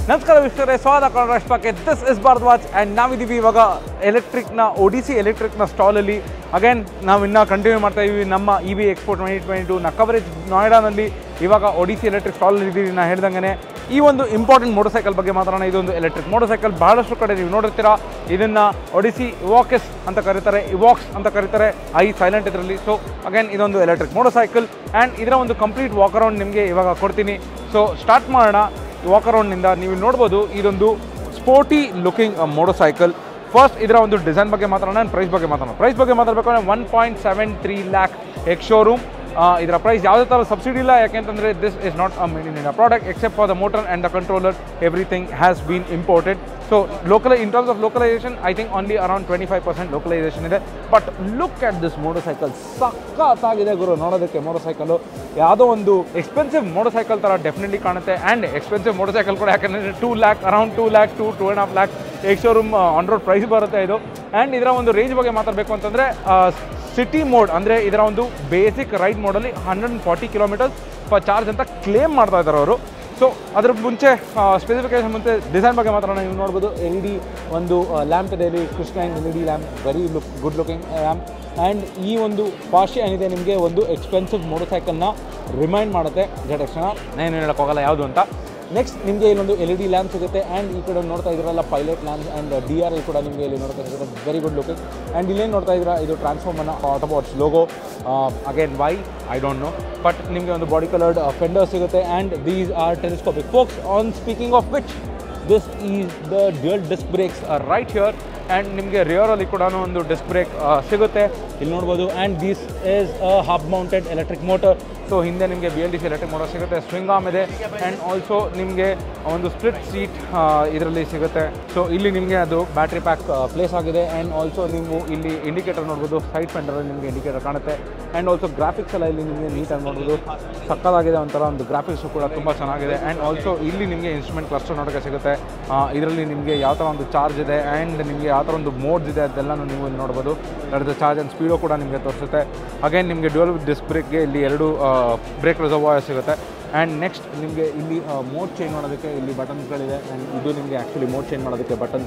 ನಮಸ್ಕಾರ ವೀಕ್ಷಕರೇ ಸ್ವಾಗತ ಕನ್ನಡಕ್ಕೆ ದಿಸ್ ಇಸ್ ಭಾರದ್ವಾಜ್ ಆ್ಯಂಡ್ ನಾವಿದ್ದೀವಿ ಇವಾಗ ಎಲೆಕ್ಟ್ರಿಕ್ನ ಒಡಿಸಿ ಎಲೆಕ್ಟ್ರಿಕ್ನ ಸ್ಟಾಲಲ್ಲಿ ಅಗೇನ್ ನಾವು ಇನ್ನೂ ಕಂಟಿನ್ಯೂ ಮಾಡ್ತಾ ಇದ್ದೀವಿ ನಮ್ಮ E V expo twenty twenty two ನ ಕವರೇಜ್ ನೋಯ್ಡಾನಲ್ಲಿ ಇವಾಗ ಒಡಿಸಿ ಎಲೆಕ್ಟ್ರಿಕ್ ಸ್ಟಾಲಲ್ಲಿ ಇದ್ದೀವಿ ನಾ ಹೇಳ್ದಂಗೆ ಈ ಒಂದು ಇಂಪಾರ್ಟೆಂಟ್ ಮೋಟರ್ ಸೈಕಲ್ ಬಗ್ಗೆ ಮಾತಾಡೋಣ ಇದೊಂದು ಎಲೆಕ್ಟ್ರಿಕ್ ಮೋಟರ್ ಸೈಕಲ್ ಬಹಳಷ್ಟು ಕಡೆ ನೀವು ನೋಡಿರ್ತೀರಾ ಇದನ್ನು ಒಡಿಸಿ ಇವಾಕೆಸ್ ಅಂತ ಕರೀತಾರೆ ಇವಾಕ್ಸ್ ಅಂತ ಕರೀತಾರೆ ಐ ಸೈಲೆಂಟ್ ಇದರಲ್ಲಿ ಸೊ ಅಗೇನ್ ಇದೊಂದು ಎಲೆಕ್ಟ್ರಿಕ್ ಮೋಟರ್ ಸೈಕಲ್ ಆ್ಯಂಡ್ ಇದರ ಒಂದು ಕಂಪ್ಲೀಟ್ ವಾಕ್ ಅರೌಂಡ್ ನಿಮಗೆ ಇವಾಗ ಕೊಡ್ತೀನಿ ಸೊ ಸ್ಟಾರ್ಟ್ ಮಾಡೋಣ ವಾಕ್ ಅರೌಂಡ್ನಿಂದ ನೀವು ನೋಡ್ಬೋದು ಇದೊಂದು sporty looking motorcycle first ಇದರ ಒಂದು ಡಿಸೈನ್ ಬಗ್ಗೆ ಮಾತಾಡೋಣ ಪ್ರೈಸ್ ಬಗ್ಗೆ ಮಾತಾಡೋಣ ಪ್ರೈಸ್ ಬಗ್ಗೆ ಮಾತಾಡಬೇಕು ಅಂದರೆ one point seven three lakh ex showroom ಇದರ ಪ್ರೈಸ್ ಯಾವುದೇ ಥರ ಸಬ್ಸಿಡಿ ಇಲ್ಲ ಯಾಕೆಂತಂದರೆ this is not a made in India product except for the motor and the controller everything has been imported so local in terms of localisation I think only around twenty five percent localisation ಇದೆ but look at this motorcycle ಸಖತ್ತಾಗಿದೆ ಗುರು ನೋಡೋದಕ್ಕೆ motorcycle ಯಾವುದೋ ಒಂದು expensive motorcycle ಥರ definitely ಕಾಣುತ್ತೆ and expensive motorcycle ಕೂಡ ಯಾಕಂದರೆ two lakh around two lakh to two and half lakh ex showroom on road price ಬರುತ್ತೆ ಇದು ಆ್ಯಂಡ್ ಇದರ ಒಂದು ರೇಂಜ್ ಬಗ್ಗೆ ಮಾತಾಡಬೇಕು ಅಂತಂದರೆ ಸಿಟಿ ಮೋಡ್ ಅಂದರೆ ಇದರ ಒಂದು ಬೇಸಿಕ್ ರೈಡ್ ಮೋಡಲ್ಲಿ hundred and forty kilometres per charge ಅಂತ ಕ್ಲೇಮ್ ಮಾಡ್ತಾ ಇದ್ದಾರೆ ಅವರು ಸೊ ಅದ್ರ ಮುಂಚೆ ಸ್ಪೆಸಿಫಿಕೇಶನ್ ಮುಂಚೆ ಡಿಸೈನ್ ಬಗ್ಗೆ ಮಾತಾಡೋಣ ನೀವು ನೋಡ್ಬೋದು ಎಲ್ ಇ ಡಿ ಒಂದು ಲ್ಯಾಂಪ್ ಇದೆ ಇಲ್ಲಿ ಕ್ರಿಸ್ಟೈನ್ L E D lamp very look good looking lamp and ಈ ಒಂದು ಪಾಶಿ ಏನಿದೆ ನಿಮಗೆ ಒಂದು ಎಕ್ಸ್ಪೆನ್ಸಿವ್ ಮೋಟರ್ ಸೈಕಲ್ನ ರಿಮೈಂಡ್ ಮಾಡುತ್ತೆ ಜೆಟ್ ಎಕ್ಸ್ನ ನಾನು ಹೇಳೋಕ್ಕಾಗಲ್ಲ ಯಾವುದು ಅಂತ ನೆಕ್ಸ್ಟ್ ನಿಮಗೆ ಇಲ್ಲೊಂದು ಎಲ್ ಇ ಡಿ ಲ್ಯಾಂಪ್ ಸಿಗುತ್ತೆ ಆ್ಯಂಡ್ ಈ ಕಡೆ ನೋಡ್ತಾ ಇದ್ರಲ್ಲ pilot lamp and D R L ಕೂಡ ನಿಮಗೆ ಇಲ್ಲಿ ನೋಡ್ತಾ ಸಿಗುತ್ತೆ ವೆರಿ ಗುಡ್ ಲುಕಿಂಗ್ ಆ್ಯಂಡ್ ಇಲ್ಲೇನು ನೋಡ್ತಾ ಇದ್ದೀರಾ ಇದು ಟ್ರಾನ್ಸ್ಫಾರ್ಮರ್ನ Autobots logo again why I don't know but ನಿಮಗೆ ಒಂದು ಬಾಡಿ ಕಲರ್ಡ್ ಫೆಂಡರ್ ಸಿಗುತ್ತೆ and these are telescopic forks and speaking of which this is the dual disc brakes right here and ನಿಮಗೆ ರಿಯರಲ್ಲಿ ಕೂಡ ಒಂದು ಡಿಸ್ಕ್ ಬ್ರೇಕ್ ಸಿಗುತ್ತೆ ಇಲ್ಲಿ ನೋಡ್ಬೋದು and this is a hub mounted electric motor so ಹಿಂದೆ ನಿಮಗೆ B L D C electric motor ಸಿಗುತ್ತೆ ಸ್ವಿಂಗ್ ಆಮ್ ಇದೆ ಆ್ಯಂಡ್ ಆಲ್ಸೋ ನಿಮಗೆ ಒಂದು ಸ್ಪ್ಲಿಟ್ ಸೀಟ್ ಇದರಲ್ಲಿ ಸಿಗುತ್ತೆ ಸೊ ಇಲ್ಲಿ ನಿಮಗೆ ಅದು ಬ್ಯಾಟ್ರಿ ಪ್ಯಾಕ್ ಪ್ಲೇಸ್ ಆಗಿದೆ ಆ್ಯಂಡ್ ಆಲ್ಸೋ ನೀವು ಇಲ್ಲಿ ಇಂಡಿಕೇಟರ್ ನೋಡ್ಬೋದು ಸೈಡ್ ಫೆಂಡರಲ್ಲಿ ನಿಮಗೆ ಇಂಡಿಕೇಟರ್ ಕಾಣುತ್ತೆ ಆ್ಯಂಡ್ ಆಲ್ಸೋ ಗ್ರಾಫಿಕ್ಸ್ ಎಲ್ಲ ಇಲ್ಲಿ ನಿಮಗೆ ನೀಟಾಗಿ ನೋಡ್ಬೋದು ಸಕ್ಕದಾಗಿದೆ ಒಂಥರ ಒಂದು ಗ್ರಾಫಿಕ್ಸು ಕೂಡ ತುಂಬ ಚೆನ್ನಾಗಿದೆ ಆ್ಯಂಡ್ ಆಲ್ಸೋ ಇಲ್ಲಿ ನಿಮಗೆ ಇನ್ಸ್ಟ್ರೂಮೆಂಟ್ ಕ್ಲಸ್ಟರ್ ನೋಡೋಕ್ಕೆ ಸಿಗುತ್ತೆ ಇದರಲ್ಲಿ ನಿಮಗೆ ಯಾವ ಥರ ಒಂದು ಚಾರ್ಜ್ ಇದೆ ಆ್ಯಂಡ್ ನಿಮಗೆ ಯಾವ ಥರ ಒಂದು ಮೋಡ್ಸ್ ಇದೆ ಅದೆಲ್ಲನೂ ನೀವು ಇಲ್ಲಿ ನೋಡ್ಬೋದು ಅದರ ಚಾರ್ಜ್ ಆ್ಯಂಡ್ ಸ್ಪೀಡೋ ಕೂಡ ನಿಮಗೆ ತೋರಿಸುತ್ತೆ ಅಗೇನ್ ನಿಮಗೆ ಡ್ಯುಯಲ್ ಡಿಸ್ಕ್ ಬ್ರೇಕ್ಗೆ ಇಲ್ಲಿ ಎರಡು ಬ್ರೇಕ್ ರಿಸರ್ವಾಯರ್ ಸಿಗುತ್ತೆ ಆ್ಯಂಡ್ ನೆಕ್ಸ್ಟ್ ನಿಮಗೆ ಇಲ್ಲಿ ಮೋಡ್ ಚೇಂಜ್ ಮಾಡೋದಕ್ಕೆ ಇಲ್ಲಿ ಬಟನ್ಸ್ಗಳಿದೆ ಆ್ಯಂಡ್ ಇದು ನಿಮಗೆ ಆ್ಯಕ್ಚುಲಿ ಮೋಡ್ ಚೇಂಜ್ ಮಾಡೋದಕ್ಕೆ ಬಟನ್ಸ್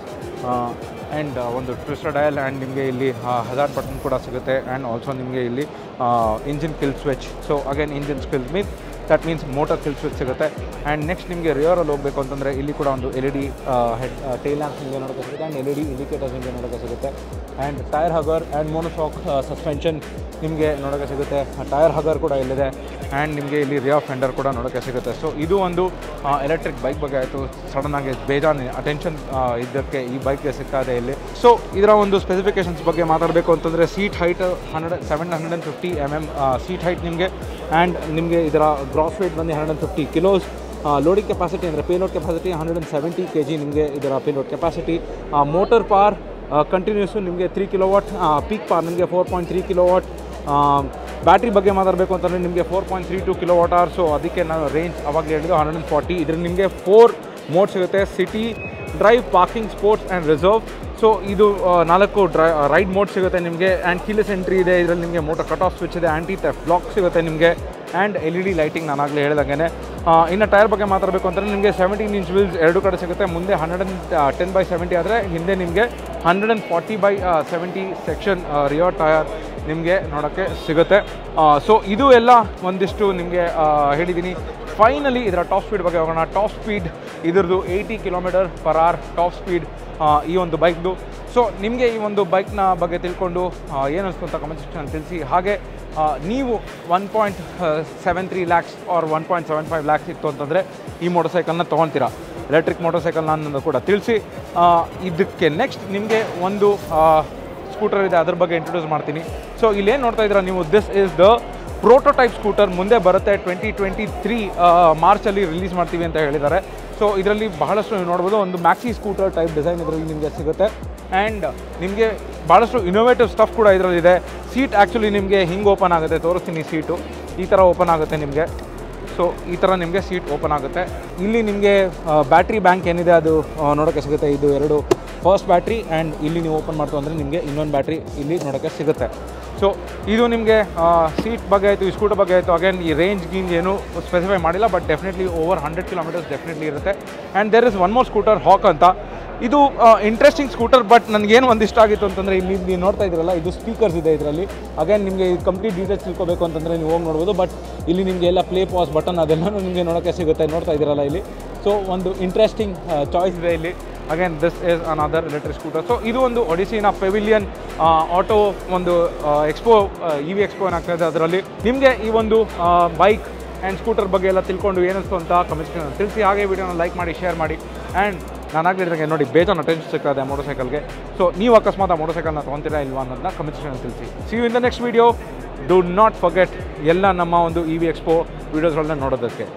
ಆ್ಯಂಡ್ ಒಂದು ಟ್ವಿಸ್ಟರ್ ಡಯಲ್ ಆ್ಯಂಡ್ ನಿಮಗೆ ಇಲ್ಲಿ ಹಜಾರ್ ಬಟನ್ ಕೂಡ ಸಿಗುತ್ತೆ ಆ್ಯಂಡ್ ಆಲ್ಸೋ ನಿಮಗೆ ಇಲ್ಲಿ engine kill switch so again engine kill means that means motor kill switch ಸಿಗುತ್ತೆ ಆ್ಯಂಡ್ ನೆಕ್ಸ್ಟ್ ನಿಮಗೆ ರಿಯರಲ್ಲಿ ಹೋಗಬೇಕು ಅಂತಂದರೆ ಇಲ್ಲಿ ಕೂಡ ಒಂದು L E D head tail lamps ನಿಮಗೆ ನೋಡೋಕ್ಕೆ ಸಿಗುತ್ತೆ and L E D indicators ನಿಮಗೆ ನೋಡೋಕ್ಕೆ ಸಿಗುತ್ತೆ and tyre hugger and monoshock suspension ನಿಮಗೆ ನೋಡೋಕ್ಕೆ ಸಿಗುತ್ತೆ ಟೈರ್ ಹಗರ್ ಕೂಡ ಇಲ್ಲಿದೆ ಆ್ಯಂಡ್ ನಿಮಗೆ ಇಲ್ಲಿ ರಿಯರ್ ಫೆಂಡರ್ ಕೂಡ ನೋಡೋಕ್ಕೆ ಸಿಗುತ್ತೆ ಸೊ ಇದು ಒಂದು ಎಲೆಕ್ಟ್ರಿಕ್ ಬೈಕ್ ಬಗ್ಗೆ ಆಯಿತು ಸಡನ್ನಾಗಿ ಬೇಜಾನ್ ಅಟೆನ್ಷನ್ ಇದಕ್ಕೆ ಈ ಬೈಕ್ಗೆ ಸಿಗ್ತಾ ಇದೆ ಇಲ್ಲಿ ಸೊ ಇದರ ಒಂದು ಸ್ಪೆಸಿಫಿಕೇಷನ್ಸ್ ಬಗ್ಗೆ ಮಾತಾಡಬೇಕು ಅಂತಂದರೆ seat height hundred seven hundred and fifty M M seat height ನಿಮಗೆ ಆ್ಯಂಡ್ ನಿಮಗೆ ಇದರ ಗ್ರಾಸ್ ವೇಟ್ ಬಂದು hundred and fifty kilos loading capacity ಅಂದರೆ payload capacity hundred and seventy K G ನಿಮಗೆ ಇದರ payload capacity motor power continuous ನಿಮಗೆ three kilo watt peak power ನಿಮಗೆ four point three kilo watt battery ಬಗ್ಗೆ ಮಾತಾಡಬೇಕು ಅಂತಂದರೆ ನಿಮಗೆ four point three two kilo watt hour so ಅದಕ್ಕೆ ನಾನು ರೇಂಜ್ ಅವಾಗಲೇ ಹೇಳಿದ್ದು ಹಂಡ್ರೆಡ್ ಆ್ಯಂಡ್ ಫಾರ್ಟಿ ಇದ್ರಲ್ಲಿ ನಿಮಗೆ ಫೋರ್ ಮೋಡ್ ಸಿಗುತ್ತೆ city drive parking sports and reserve so ಇದು ನಾಲ್ಕು ಡ್ರೈ ರೈಡ್ ಮೋಡ್ ಸಿಗುತ್ತೆ ನಿಮಗೆ ಆ್ಯಂಡ್ ಕೀಲೆಸ್ ಎಂಟ್ರಿ ಇದೆ ಇದರಲ್ಲಿ ನಿಮಗೆ ಮೋಟರ್ ಕಟ್ ಆಫ್ ಸ್ವಿಚ್ ಇದೆ ಆ್ಯಂಟಿ ತೆಫ್ ಬ್ಲಾಕ್ ಸಿಗುತ್ತೆ ನಿಮಗೆ and L E D lighting ನಾನು ಆಗಲೇ ಹೇಳಿದಂಗೆ ಇನ್ನು ಟೈರ್ ಬಗ್ಗೆ ಮಾತಾಡಬೇಕು ಅಂತಂದರೆ ನಿಮಗೆ ಸೆವೆಂಟೀನ್ ಇಂಚ್ ವೀಲ್ಸ್ ಎರಡು ಕಡೆ ಸಿಗುತ್ತೆ ಮುಂದೆ hundred and ten by seventy ಆದರೆ ಹಿಂದೆ ನಿಮಗೆ hundred and forty by seventy section rear tyre ನಿಮಗೆ ನೋಡೋಕ್ಕೆ ಸಿಗುತ್ತೆ ಸೊ ಇದು ಎಲ್ಲ ಒಂದಿಷ್ಟು ನಿಮಗೆ ಹೇಳಿದ್ದೀನಿ ಫೈನಲಿ ಇದರ ಟಾಪ್ ಸ್ಪೀಡ್ ಬಗ್ಗೆ ಹೋಗೋಣ ಟಾಪ್ ಸ್ಪೀಡ್ ಇದ್ರದ್ದು eighty kilometre per hour top speed ಈ ಒಂದು ಬೈಕ್ದು ಸೊ ನಿಮಗೆ ಈ ಒಂದು ಬೈಕ್ನ ಬಗ್ಗೆ ತಿಳ್ಕೊಂಡು ಏನು ಅನಿಸ್ತು ಅಂತ ಕಮೆಂಟ್ ಸೆಕ್ಷನ್ ತಿಳಿಸಿ ಹಾಗೆ ನೀವು one point seven three lakhs or one point seven five lakhs ಇತ್ತು ಅಂತಂದರೆ ಈ ಮೋಟರ್ ಸೈಕಲ್ನ ತೊಗೊಳ್ತೀರಾ ಎಲೆಕ್ಟ್ರಿಕ್ ಮೋಟರ್ ಸೈಕಲ್ ನಾನು ಕೂಡ ತಿಳಿಸಿ ಇದಕ್ಕೆ ನೆಕ್ಸ್ಟ್ ನಿಮಗೆ ಒಂದು ಸ್ಕೂಟರ್ ಇದೆ ಅದ್ರ ಬಗ್ಗೆ ಇಂಟ್ರೊಡ್ಯೂಸ್ ಮಾಡ್ತೀನಿ ಸೊ ಇಲ್ಲೇನು ನೋಡ್ತಾ ಇದ್ದೀರಾ ನೀವು this is the prototype scooter ಮುಂದೆ ಬರುತ್ತೆ ಟ್ವೆಂಟಿ ಟ್ವೆಂಟಿ ತ್ರೀ ಮಾರ್ಚಲ್ಲಿ ರಿಲೀಸ್ ಮಾಡ್ತೀವಿ ಅಂತ ಹೇಳಿದ್ದಾರೆ ಸೊ ಇದರಲ್ಲಿ ಬಹಳಷ್ಟು ನೀವು ನೋಡ್ಬೋದು ಒಂದು ಮ್ಯಾಕ್ಸಿ ಸ್ಕೂಟರ್ ಟೈಪ್ ಡಿಸೈನ್ ಇದರಲ್ಲಿ ನಿಮಗೆ ಸಿಗುತ್ತೆ ಆ್ಯಂಡ್ ನಿಮಗೆ ಭಾಳಷ್ಟು ಇನೋವೇಟಿವ್ ಸ್ಟಫ್ ಕೂಡ ಇದರಲ್ಲಿದೆ ಸೀಟ್ ಆ್ಯಕ್ಚುಲಿ ನಿಮಗೆ ಹಿಂಗೆ ಓಪನ್ ಆಗುತ್ತೆ ತೋರಿಸ್ತೀನಿ ಸೀಟು ಈ ಥರ ಓಪನ್ ಆಗುತ್ತೆ ನಿಮಗೆ ಸೊ ಈ ಥರ ನಿಮಗೆ ಸೀಟ್ ಓಪನ್ ಆಗುತ್ತೆ ಇಲ್ಲಿ ನಿಮಗೆ ಬ್ಯಾಟ್ರಿ ಬ್ಯಾಂಕ್ ಏನಿದೆ ಅದು ನೋಡೋಕ್ಕೆ ಸಿಗುತ್ತೆ ಇದು ಎರಡು ಫಸ್ಟ್ ಬ್ಯಾಟ್ರಿ ಆ್ಯಂಡ್ ಇಲ್ಲಿ ನೀವು ಓಪನ್ ಮಾಡ್ತು ಅಂದರೆ ನಿಮಗೆ ಇನ್ನೊಂದು ಬ್ಯಾಟ್ರಿ ಇಲ್ಲಿ ನೋಡೋಕ್ಕೆ ಸಿಗುತ್ತೆ ಸೊ ಇದು ನಿಮಗೆ ಸೀಟ್ ಬಗ್ಗೆ ಆಯಿತು ಈ ಸ್ಕೂಟರ್ ಬಗ್ಗೆ ಆಯಿತು ಅಗೇನ್ ಈ ರೇಂಜ್ ಗೀಂಜ್ ಏನು ಸ್ಪೆಸಿಫೈ ಮಾಡಿಲ್ಲ but definitely over hundred kilometres definitely ಇರುತ್ತೆ and there is one more scooter Hawk ಅಂತ ಇದು ಇಂಟ್ರೆಸ್ಟಿಂಗ್ ಸ್ಕೂಟರ್ ಬಟ್ ನನಗೇನು ಒಂದು ಇಷ್ಟ ಆಗಿತ್ತು ಅಂತಂದರೆ ಇಲ್ಲಿ ನೀವು ನೋಡ್ತಾ ಇದ್ರಲ್ಲ ಇದು ಸ್ಪೀಕರ್ಸ್ ಇದೆ ಇದರಲ್ಲಿ ಅಗೇನ್ ನಿಮಗೆ ಕಂಪ್ಲೀಟ್ ಡೀಟೇಲ್ಸ್ ತಿಳ್ಕೊಬೇಕು ಅಂತಂದರೆ ನೀವು ಹೋಗಿ ನೋಡ್ಬೋದು ಬಟ್ ಇಲ್ಲಿ ನಿಮಗೆ ಎಲ್ಲ ಪ್ಲೇ ಪಾಸ್ ಬಟನ್ ಅದೆಲ್ಲನೂ ನಿಮಗೆ ನೋಡೋಕ್ಕೆ ಸಿಗುತ್ತೆ ನೋಡ್ತಾ ಇದ್ದೀರಲ್ಲ ಇಲ್ಲಿ ಸೊ ಒಂದು ಇಂಟ್ರೆಸ್ಟಿಂಗ್ ಚಾಯ್ಸ್ ಇದೆ ಇಲ್ಲಿ again this is another electric scooter so ಇದು ಒಂದು ಒಡಿಸಿನ ಪೆವಿಲಿಯನ್ ಆಟೋ ಒಂದು ಎಕ್ಸ್ಪೋ ಇ ವಿ ಎಕ್ಸ್ಪೋ ಏನಾಗ್ತಾ ಇದೆ ಅದರಲ್ಲಿ ನಿಮಗೆ ಈ ಒಂದು ಬೈಕ್ ಆ್ಯಂಡ್ ಸ್ಕೂಟರ್ ಬಗ್ಗೆ ಎಲ್ಲ ತಿಳ್ಕೊಂಡು ಏನಿಸ್ತು ಅಂತ ಕಮೆಂಟ್ ತಿಳಿಸಿ ಹಾಗೆ ವಿಡಿಯೋನ ಲೈಕ್ ಮಾಡಿ ಶೇರ್ ಮಾಡಿ ಆ್ಯಂಡ್ ನಾನು ಆಗಲಿದ್ದಂಗೆ ನೋಡಿ ಬೇಜಾನ್ ಅಟೆನ್ಷನ್ ಸಿಗ್ತಾ ಇದೆ ಮೋಟರ್ ಸೈಕಲ್ಗೆ ಸೊ ನೀವು ಅಕಸ್ಮಾತ್ ಆ ಮೋಟರ್ ಸೈಕಲ್ನ ತೊಗೊತೀರಾ ಇಲ್ವಾ ಅನ್ನೋದನ್ನ ಕಮೆಂಟ್ ತಿಳಿಸಿ see you in the next video do not forget ಎಲ್ಲ ನಮ್ಮ ಒಂದು ಇ ವಿ ಎಕ್ಸ್ಪೋ ವೀಡಿಯೋಸ್ಗಳನ್ನ ನೋಡೋದಕ್ಕೆ